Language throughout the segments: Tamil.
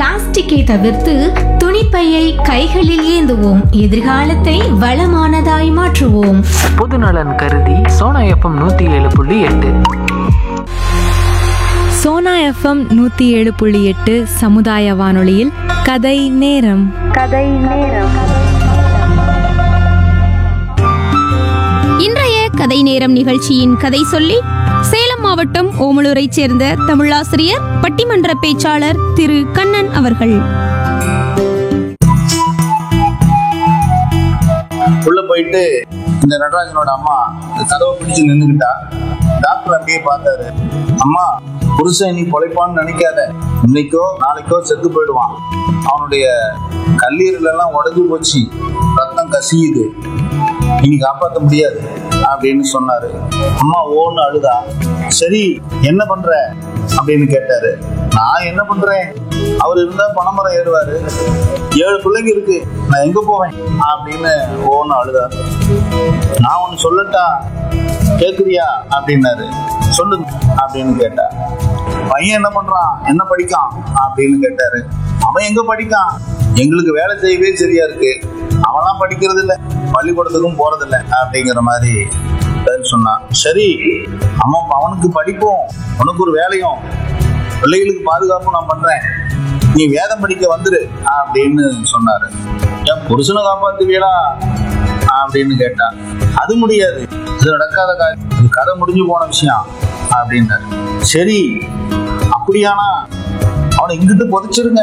பிளாஸ்டிக்கை தவிர்த்து துணிப்பையை கைகளில் ஏந்துவோம் எதிர்காலத்தை வளமானதாய் மாற்றுவோம் பொதுநலன் கருதி சோனா எஃப்எம் நூற்றி ஏழு புள்ளி எட்டு சோனா எஃப்எம் நூற்றி ஏழு புள்ளி எட்டு சமுதாய வானொலியில் கதை நேரம் இன்றைய கதை நேரம் நிகழ்ச்சியின் கதை சொல்லி சேலம் மாவட்டம் ஓமலூரைச் சேர்ந்த தமிழாசிரியர் பட்டிமன்ற பேச்சாளர் திரு கண்ணன் அவர்கள் உள்ள போயிட்டு இந்த நடராஜனோட அம்மா இந்த கதவை பிடிச்சு நின்னுக்கிட்டா டாக்டர் அப்படியே பார்த்தாரு அம்மா புருஷன் நீ பொழைப்பான்னு நினைக்காத இன்னைக்கோ நாளைக்கோ செத்து போயிடுவான் அவனுடைய கல்லீரல் எல்லாம் உடஞ்சு போச்சு ரத்தம் கசியுது இனி காப்பாற்ற முடியாது அப்படின்னு சொன்னாரு அம்மா ஓன்னு அழுதா சரி என்ன பண்ற அப்படின்னு கேட்டாரு நான் என்ன பண்றேன் அவர் இருந்தா பனைமரம் ஏறுவாரு ஏழு பிள்ளைங்க இருக்கு நான் எங்க போவேன் அப்படின்னு ஓன்னு அழுதாரு நான் ஒன்னு சொல்லட்டா கேக்குறியா அப்படின்னாரு சொல்லுங்க அப்படின்னு கேட்டா பையன் என்ன பண்றான் என்ன படிக்கான் அப்படின்னு கேட்டாரு அவன் எங்க படிக்கான் எங்களுக்கு வேலை செய்யவே சரியா இருக்கு அவன்லாம் படிக்கிறது இல்ல பள்ளிக்கூடத்துக்கும் போறது இல்ல அப்படிங்கிற மாதிரி பதில் சொன்னான் சரி அம்மா அவனுக்கு படிப்பும் உனக்கு ஒரு வேலையும் பிள்ளைகளுக்கு பாதுகாப்பும் நான் பண்றேன் நீ வேதம் படிக்க வந்துரு அப்படின்னு சொன்னாரு என் புருஷனை காப்பாத்துவியலா அப்படின்னு கேட்டா அது முடியாது அது நடக்காத காரியம் அது கதை முடிஞ்சு போன விஷயம் அப்படின்னாரு சரி அப்படியானா அவனை இங்கிட்டு புதைச்சிருங்க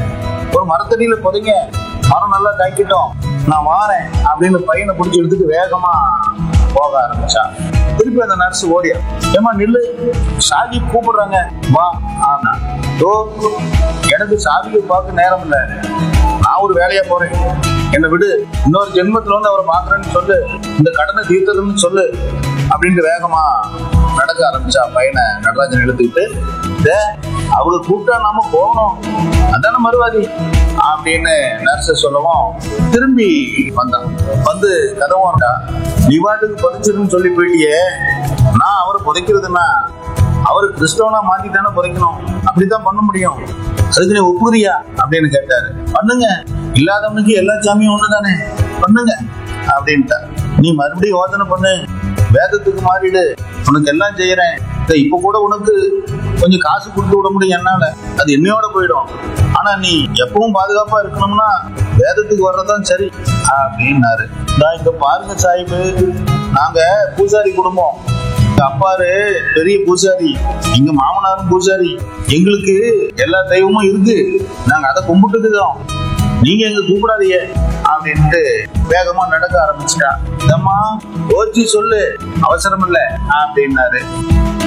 ஒரு மரத்தடியில புதைங்க மரம் நல்லா காய்க்கட்டும் நான் வாரேன் அப்படின்னு பையனை பிடிச்சி எடுத்துட்டு வேகமா போக ஆரம்பிச்சான் திருப்பி அந்த நர்ஸ் ஓடியா ஏமா நில்லு சாகி கூப்பிடுறாங்க வா ஆனா ஓ எனக்கு சாதியை பார்க்க நேரம் இல்லை நான் ஒரு வேலையா போறேன் என்னை விடு இன்னொரு ஜென்மத்துல வந்து அவரை பாக்குறேன்னு சொல்லு இந்த கடனை தீர்த்ததுன்னு சொல்லு அப்படின்ட்டு வேகமா நடக்க ஆரம்பிச்சா பையனை நடராஜன் இழுத்துக்கிட்டு "டே, அவங்க கூப்பிட்டா நாம போகணும் அதான மறுவாதி அப்படின்னு நர்ஸ் சொல்லவும் திரும்பி வந்தான் வந்து கதவாண்டா நீ வாட்டுக்கு புதைச்சிருன்னு சொல்லி போயிட்டியே நான் அவரை புதைக்கிறதுன்னா அவரு கிறிஸ்தவனா மாத்தி தானே புதைக்கணும் அப்படித்தான் பண்ண முடியும் அதுக்கு நீ ஒப்புக்கிறியா அப்படின்னு கேட்டாரு பண்ணுங்க இல்லாதவனுக்கு எல்லா சாமியும் ஒண்ணுதானே பண்ணுங்க அப்படின்ட்டா நீ மறுபடியும் யோசனை பண்ணு வேதத்துக்கு மாறிடு உனக்கு எல்லாம் செய்யறேன் இதை இப்ப கூட உனக்கு கொஞ்சம் காசு கொடுத்து விட முடியும் என்னால அது என்னையோட போயிடும் ஆனா நீ எப்பவும் பாதுகாப்பா இருக்கணும்னா வேதத்துக்கு வர்றதுதான் சரி அப்படின்னாரு நான் இங்க பாருங்க சாஹிபு நாங்க பூசாரி குடும்பம் எங்க அப்பாரு பெரிய பூசாரி எங்க மாமனாரும் பூசாரி எங்களுக்கு எல்லா தெய்வமும் இருக்கு நாங்க அதை கும்பிட்டுக்கிறோம் நீங்க எங்க கூப்பிடாதீங்க அப்படின்ட்டு வேகமா நடக்க ஆரம்பிச்சிட்டா இதம்மா ஓச்சி சொல்லு அவசரம் இல்ல அப்படின்னாரு